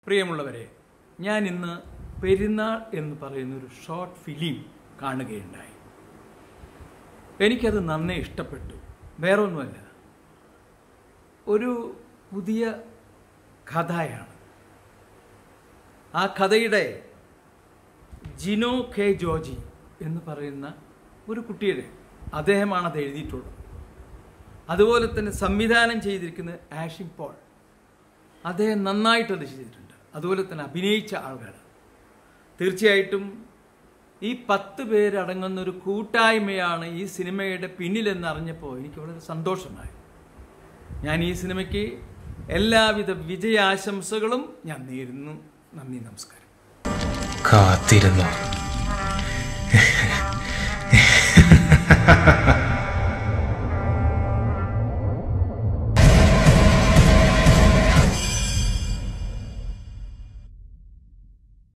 പ്രിയമുള്ളവരെ ഞാൻ ഇന്ന് പെരുന്നാൾ എന്ന് പറയുന്ന ഒരു ഷോർട്ട് ഫിലിം കാണുകയുണ്ടായി എനിക്കത് നന്നേ ഇഷ്ടപ്പെട്ടു വേറെ ഒന്നുമല്ല ഒരു പുതിയ കഥയാണ് ആ കഥയുടെ ജിനോ കെ ജോജി എന്ന് പറയുന്ന ഒരു കുട്ടിയുടെ അദ്ദേഹമാണ് അത് എഴുതിയിട്ടുള്ളത് അതുപോലെ തന്നെ സംവിധാനം ചെയ്തിരിക്കുന്നത് ആഷിം പോൾ അദ്ദേഹം നന്നായിട്ടത് ചെയ്തിട്ടുണ്ട് അതുപോലെ തന്നെ അഭിനയിച്ച ആളുകൾ തീർച്ചയായിട്ടും ഈ പത്ത് പേരടങ്ങുന്ന ഒരു കൂട്ടായ്മയാണ് ഈ സിനിമയുടെ പിന്നിലെന്ന് അറിഞ്ഞപ്പോൾ എനിക്ക് വളരെ സന്തോഷമായി ഞാൻ ഈ സിനിമയ്ക്ക് എല്ലാവിധ വിജയാശംസകളും ഞാൻ നേരുന്നു നന്ദി നമസ്കാരം കാത്തിരുന്നു